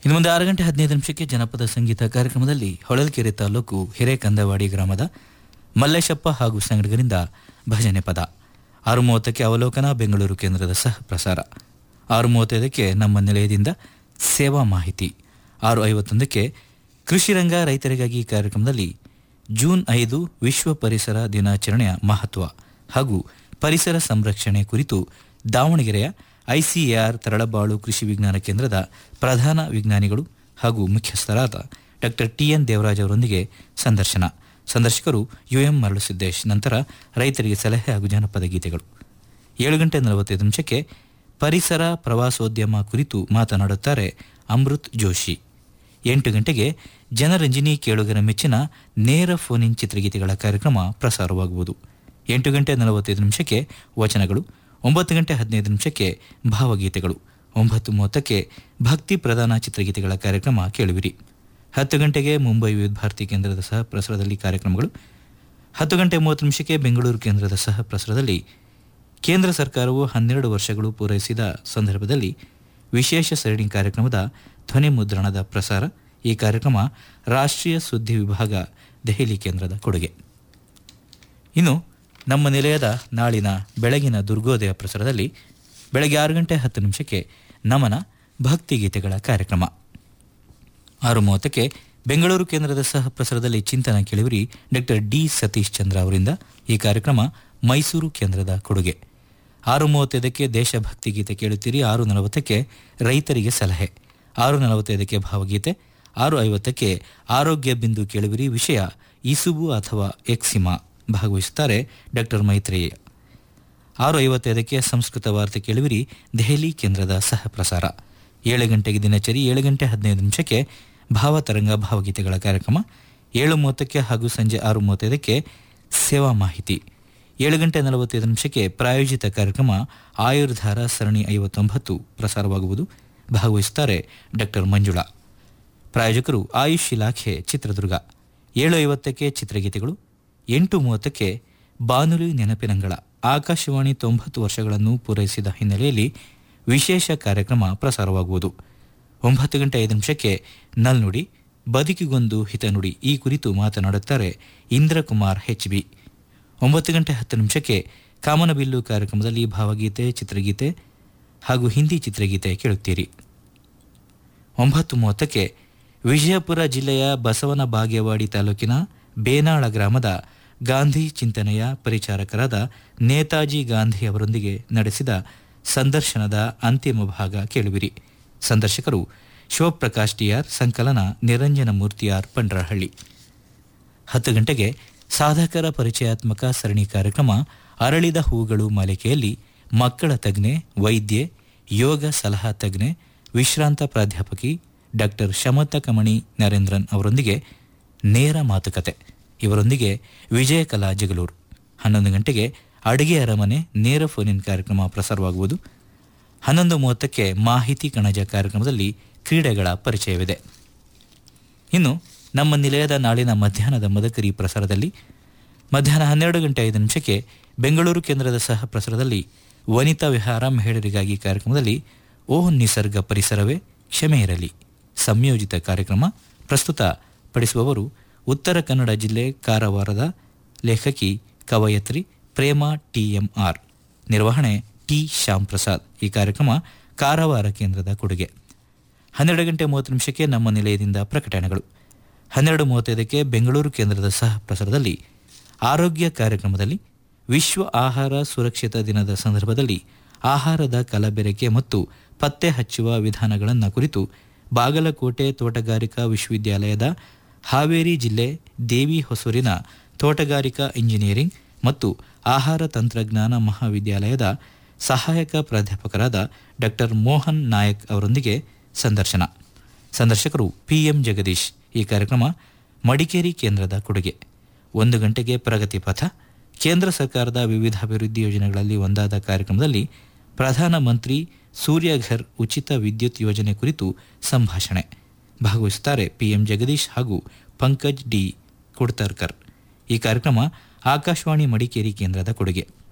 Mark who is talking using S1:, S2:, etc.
S1: ಇನ್ನು ಮುಂದೆ ಆರು ಗಂಟೆ ಹದಿನೈದು ನಿಮಿಷಕ್ಕೆ ಜನಪದ ಸಂಗೀತ ಕಾರ್ಯಕ್ರಮದಲ್ಲಿ ಹೊಳಲ್ಕೆರೆ ತಾಲೂಕು ಹಿರೇಕಂದವಾಡಿ ಗ್ರಾಮದ ಮಲ್ಲೇಶಪ್ಪ ಹಾಗೂ ಸಂಗಡಿಗರಿಂದ ಭಜನೆ ಪದ ಆರು ಮೂವತ್ತಕ್ಕೆ ಅವಲೋಕನ ಬೆಂಗಳೂರು ಕೇಂದ್ರದ ಸಹ ಪ್ರಸಾರ ಆರು ಮೂವತ್ತೈದಕ್ಕೆ ನಮ್ಮ ನಿಲಯದಿಂದ ಸೇವಾ ಮಾಹಿತಿ ಆರು ಐವತ್ತೊಂದಕ್ಕೆ ಕೃಷಿ ರಂಗ ರೈತರಿಗಾಗಿ ಈ ಕಾರ್ಯಕ್ರಮದಲ್ಲಿ ಜೂನ್ ಐದು ವಿಶ್ವ ಪರಿಸರ ದಿನಾಚರಣೆಯ ಮಹತ್ವ ಹಾಗೂ ಪರಿಸರ ಸಂರಕ್ಷಣೆ ಕುರಿತು ದಾವಣಗೆರೆಯ ಐಸಿಎಆರ್ ತರಳಬಾಳು ಕೃಷಿ ವಿಜ್ಞಾನ ಕೇಂದ್ರದ ಪ್ರಧಾನ ವಿಜ್ಞಾನಿಗಳು ಹಾಗೂ ಮುಖ್ಯಸ್ಥರಾದ ಡಾಕ್ಟರ್ ಟಿಎನ್ ದೇವರಾಜ್ ಅವರೊಂದಿಗೆ ಸಂದರ್ಶನ ಸಂದರ್ಶಕರು ಯುಎಂ ಮರಳುಸಿದ್ದೇಶ್ ನಂತರ ರೈತರಿಗೆ ಸಲಹೆ ಹಾಗೂ ಜನಪದ ಗೀತೆಗಳು ಏಳು ಗಂಟೆ ನಲವತ್ತೈದು ನಿಮಿಷಕ್ಕೆ ಪರಿಸರ ಪ್ರವಾಸೋದ್ಯಮ ಕುರಿತು ಮಾತನಾಡುತ್ತಾರೆ ಅಮೃತ್ ಜೋಶಿ ಎಂಟು ಗಂಟೆಗೆ ಜನರಂಜಿನಿ ಕೇಳುಗರ ಮೆಚ್ಚಿನ ನೇರ ಫೋನ್ ಇನ್ ಚಿತ್ರಗೀತೆಗಳ ಕಾರ್ಯಕ್ರಮ ಪ್ರಸಾರವಾಗುವುದು ಎಂಟು ಗಂಟೆ ನಲವತ್ತೈದು ನಿಮಿಷಕ್ಕೆ ವಚನಗಳು ಒಂಬತ್ತು ಗಂಟೆ ಹದಿನೈದು ನಿಮಿಷಕ್ಕೆ ಭಾವಗೀತೆಗಳು ಒಂಬತ್ತು ಮೂವತ್ತಕ್ಕೆ ಭಕ್ತಿ ಪ್ರಧಾನ ಚಿತ್ರಗೀತೆಗಳ ಕಾರ್ಯಕ್ರಮ ಕೇಳುವಿರಿ ಹತ್ತು ಗಂಟೆಗೆ ಮುಂಬೈ ವಿವಿಧ ಭಾರತಿ ಕೇಂದ್ರದ ಸಹ ಪ್ರಸಾರದಲ್ಲಿ ಕಾರ್ಯಕ್ರಮಗಳು ಹತ್ತು ಗಂಟೆ ಮೂವತ್ತು ನಿಮಿಷಕ್ಕೆ ಬೆಂಗಳೂರು ಕೇಂದ್ರದ ಸಹ ಪ್ರಸಾರದಲ್ಲಿ ಕೇಂದ್ರ ಸರ್ಕಾರವು ಹನ್ನೆರಡು ವರ್ಷಗಳು ಪೂರೈಸಿದ ಸಂದರ್ಭದಲ್ಲಿ ವಿಶೇಷ ಸರಣಿ ಕಾರ್ಯಕ್ರಮದ ಧ್ವನಿ ಮುದ್ರಣದ ಪ್ರಸಾರ ಈ ಕಾರ್ಯಕ್ರಮ ರಾಷ್ಟ್ರೀಯ ಸುದ್ದಿ ವಿಭಾಗ ದೆಹಲಿ ಕೇಂದ್ರದ ಕೊಡುಗೆ ಇನ್ನು ನಮ್ಮ ನಿಲಯದ ನಾಳಿನ ಬೆಳಗಿನ ದುರ್ಗೋದಯ ಪ್ರಸಾರದಲ್ಲಿ ಬೆಳಗ್ಗೆ ಆರು ಗಂಟೆ ಹತ್ತು ನಿಮಿಷಕ್ಕೆ ನಮನ ಭಕ್ತಿಗೀತೆಗಳ ಕಾರ್ಯಕ್ರಮ ಆರು ಮೂವತ್ತಕ್ಕೆ ಬೆಂಗಳೂರು ಕೇಂದ್ರದ ಸಹ ಪ್ರಸಾರದಲ್ಲಿ ಚಿಂತನ ಕೇಳುವಿರಿ ಡಾಕ್ಟರ್ ಡಿ ಸತೀಶ್ ಚಂದ್ರ ಅವರಿಂದ ಈ ಕಾರ್ಯಕ್ರಮ ಮೈಸೂರು ಕೇಂದ್ರದ ಕೊಡುಗೆ ಆರು ಮೂವತ್ತೈದಕ್ಕೆ ದೇಶಭಕ್ತಿ ಗೀತೆ ಕೇಳುತ್ತೀರಿ ಆರು ನಲವತ್ತಕ್ಕೆ ರೈತರಿಗೆ ಸಲಹೆ ಆರು ನಲವತ್ತೈದಕ್ಕೆ ಭಾವಗೀತೆ ಆರು ಐವತ್ತಕ್ಕೆ ಆರೋಗ್ಯ ಬಿಂದು ಕೇಳುವಿರಿ ವಿಷಯ ಇಸುಬು ಅಥವಾ ಎಕ್ಸಿಮಾ ಭಾಗವಹಿಸುತ್ತಾರೆ ಡಾಕ್ಟರ್ ಮೈತ್ರೇಯ ಆರು ಐವತ್ತೈದಕ್ಕೆ ಸಂಸ್ಕೃತ ವಾರ್ತೆ ಕೇಳುವಿರಿ ದೆಹಲಿ ಕೇಂದ್ರದ ಸಹ ಪ್ರಸಾರ ಏಳು ಗಂಟೆಗೆ ದಿನಚರಿ ಏಳು ಗಂಟೆ ಹದಿನೈದು ನಿಮಿಷಕ್ಕೆ ಭಾವತರಂಗ ಭಾವಗೀತೆಗಳ ಕಾರ್ಯಕ್ರಮ ಏಳು ಮೂವತ್ತಕ್ಕೆ ಹಾಗೂ ಸಂಜೆ ಆರು ಮೂವತ್ತೈದಕ್ಕೆ ಸೇವಾ ಮಾಹಿತಿ ಏಳು ಗಂಟೆ ನಲವತ್ತೈದು ನಿಮಿಷಕ್ಕೆ ಪ್ರಾಯೋಜಿತ ಕಾರ್ಯಕ್ರಮ ಆಯುರ್ಧಾರ ಸರಣಿ ಐವತ್ತೊಂಬತ್ತು ಪ್ರಸಾರವಾಗುವುದು ಭಾಗವಹಿಸುತ್ತಾರೆ ಡಾಕ್ಟರ್ ಮಂಜುಳಾ ಪ್ರಾಯೋಜಕರು ಆಯುಷ್ ಇಲಾಖೆ ಚಿತ್ರದುರ್ಗ ಏಳು ಐವತ್ತಕ್ಕೆ ಚಿತ್ರಗೀತೆಗಳು ಎಂಟು ಮೂವತ್ತಕ್ಕೆ ಬಾನುಲಿ ನೆನಪಿನಂಗಳ ಆಕಾಶವಾಣಿ ತೊಂಬತ್ತು ವರ್ಷಗಳನ್ನು ಪೂರೈಸಿದ ಹಿನ್ನೆಲೆಯಲ್ಲಿ ವಿಶೇಷ ಕಾರ್ಯಕ್ರಮ ಪ್ರಸಾರವಾಗುವುದು ಒಂಬತ್ತು ಗಂಟೆ ಐದು ನಿಮಿಷಕ್ಕೆ ನಲ್ನುಡಿ ಬದುಕಿಗೊಂದು ಹಿತನುಡಿ ಈ ಕುರಿತು ಮಾತನಾಡುತ್ತಾರೆ ಇಂದ್ರಕುಮಾರ್ ಹೆಚ್ ಬಿ ಒಂಬತ್ತು ಗಂಟೆ ಹತ್ತು ನಿಮಿಷಕ್ಕೆ ಕಾಮನಬಿಲ್ಲು ಕಾರ್ಯಕ್ರಮದಲ್ಲಿ ಭಾವಗೀತೆ ಚಿತ್ರಗೀತೆ ಹಾಗೂ ಹಿಂದಿ ಚಿತ್ರಗೀತೆ ಕೇಳುತ್ತೀರಿ ಒಂಬತ್ತು ಮೂವತ್ತಕ್ಕೆ ವಿಜಯಪುರ ಜಿಲ್ಲೆಯ ಬಸವನ ಬಾಗೇವಾಡಿ ತಾಲೂಕಿನ ಬೇನಾಳ ಗ್ರಾಮದ ಗಾಂಧಿ ಚಿಂತನೆಯ ಪರಿಚಾರಕರಾದ ನೇತಾಜಿ ಗಾಂಧಿ ಅವರೊಂದಿಗೆ ನಡೆಸಿದ ಸಂದರ್ಶನದ ಅಂತಿಮ ಭಾಗ ಕೇಳುವಿರಿ ಸಂದರ್ಶಕರು ಶಿವಪ್ರಕಾಶ್ ಟಿಆರ್ ಸಂಕಲನ ನಿರಂಜನ ಮೂರ್ತಿಯಾರ್ ಪಂಡ್ರಹಳ್ಳಿ ಹತ್ತು ಗಂಟೆಗೆ ಸಾಧಕರ ಪರಿಚಯಾತ್ಮಕ ಸರಣಿ ಕಾರ್ಯಕ್ರಮ ಅರಳಿದ ಹೂಗಳು ಮಾಲಿಕೆಯಲ್ಲಿ ಮಕ್ಕಳ ತಜ್ಞೆ ವೈದ್ಯೆ ಯೋಗ ಸಲಹಾ ತಜ್ಞೆ ವಿಶ್ರಾಂತ ಪ್ರಾಧ್ಯಾಪಕಿ ಡಾಕ್ಟರ್ ಶಮತ ಕಮಣಿ ನರೇಂದ್ರನ್ ಅವರೊಂದಿಗೆ ನೇರ ಮಾತುಕತೆ ಇವರೊಂದಿಗೆ ವಿಜಯಕಲಾ ಜಗಲೂರು ಹನ್ನೊಂದು ಗಂಟೆಗೆ ಅಡುಗೆ ಅರಮನೆ ನೇರ ಫೋನಿನ್ ಕಾರ್ಯಕ್ರಮ ಪ್ರಸಾರವಾಗುವುದು ಹನ್ನೊಂದು ಮೂವತ್ತಕ್ಕೆ ಮಾಹಿತಿ ಕಣಜ ಕಾರ್ಯಕ್ರಮದಲ್ಲಿ ಕ್ರೀಡೆಗಳ ಪರಿಚಯವಿದೆ ಇನ್ನು ನಮ್ಮ ನಿಲಯದ ನಾಳಿನ ಮಧ್ಯಾಹ್ನದ ಮದಕರಿ ಪ್ರಸಾರದಲ್ಲಿ ಮಧ್ಯಾಹ್ನ ಹನ್ನೆರಡು ಗಂಟೆ ಐದು ನಿಮಿಷಕ್ಕೆ ಬೆಂಗಳೂರು ಕೇಂದ್ರದ ಸಹ ಪ್ರಸಾರದಲ್ಲಿ ವನಿತಾ ವಿಹಾರ ಮಹಿಳೆಯರಿಗಾಗಿ ಕಾರ್ಯಕ್ರಮದಲ್ಲಿ ಓಹ್ ನಿಸರ್ಗ ಪರಿಸರವೇ ಕ್ಷಮೆ ಇರಲಿ ಸಂಯೋಜಿತ ಕಾರ್ಯಕ್ರಮ ಪ್ರಸ್ತುತ ಪಡಿಸುವವರು ಉತ್ತರ ಕನ್ನಡ ಜಿಲ್ಲೆ ಕಾರವಾರದ ಲೇಖಕಿ ಕವಯತ್ರಿ ಪ್ರೇಮ ಟಿಎಂಆರ್ ನಿರ್ವಹಣೆ ಟಿ ಶ್ಯಾಮ್ ಪ್ರಸಾದ್ ಈ ಕಾರ್ಯಕ್ರಮ ಕಾರವಾರ ಕೇಂದ್ರದ ಕೊಡುಗೆ ಹನ್ನೆರಡು ಗಂಟೆ ಮೂವತ್ತು ನಿಮಿಷಕ್ಕೆ ನಮ್ಮ ನಿಲಯದಿಂದ ಪ್ರಕಟಣೆಗಳು ಹನ್ನೆರಡು ಮೂವತ್ತೈದಕ್ಕೆ ಬೆಂಗಳೂರು ಕೇಂದ್ರದ ಸಹ ಪ್ರಸಾರದಲ್ಲಿ ಆರೋಗ್ಯ ಕಾರ್ಯಕ್ರಮದಲ್ಲಿ ವಿಶ್ವ ಆಹಾರ ಸುರಕ್ಷಿತ ದಿನದ ಸಂದರ್ಭದಲ್ಲಿ ಆಹಾರದ ಕಲಬೆರಕೆ ಮತ್ತು ಪತ್ತೆ ಹಚ್ಚುವ ವಿಧಾನಗಳನ್ನು ಕುರಿತು ಬಾಗಲಕೋಟೆ ತೋಟಗಾರಿಕಾ ವಿಶ್ವವಿದ್ಯಾಲಯದ ಹಾವೇರಿ ಜಿಲ್ಲೆ ದೇವಿ ಹೊಸೂರಿನ ತೋಟಗಾರಿಕಾ ಇಂಜಿನಿಯರಿಂಗ್ ಮತ್ತು ಆಹಾರ ತಂತ್ರಜ್ಞಾನ ಮಹಾವಿದ್ಯಾಲಯದ ಸಹಾಯಕ ಪ್ರಾಧ್ಯಾಪಕರಾದ ಡಾಕ್ಟರ್ ಮೋಹನ್ ನಾಯಕ್ ಅವರೊಂದಿಗೆ ಸಂದರ್ಶನ ಸಂದರ್ಶಕರು ಪಿಎಂ ಜಗದೀಶ್ ಈ ಕಾರ್ಯಕ್ರಮ ಮಡಿಕೇರಿ ಕೇಂದ್ರದ ಕೊಡುಗೆ ಒಂದು ಗಂಟೆಗೆ ಪ್ರಗತಿ ಪಥ ಕೇಂದ್ರ ಸರ್ಕಾರದ ವಿವಿಧ ಅಭಿವೃದ್ಧಿ ಯೋಜನೆಗಳಲ್ಲಿ ಒಂದಾದ ಕಾರ್ಯಕ್ರಮದಲ್ಲಿ ಪ್ರಧಾನಮಂತ್ರಿ ಸೂರ್ಯಘರ್ ಉಚಿತ ವಿದ್ಯುತ್ ಯೋಜನೆ ಕುರಿತು ಸಂಭಾಷಣೆ ಭಾಗವಹಿಸುತ್ತಾರೆ ಪಿಎಂ ಜಗದೀಶ್ ಹಾಗೂ ಪಂಕಜ್ ಡಿ ಕುಡ್ತರ್ಕರ್ ಈ ಕಾರ್ಯಕ್ರಮ ಆಕಾಶವಾಣಿ ಮಡಿಕೇರಿ ಕೇಂದ್ರದ ಕೊಡುಗೆ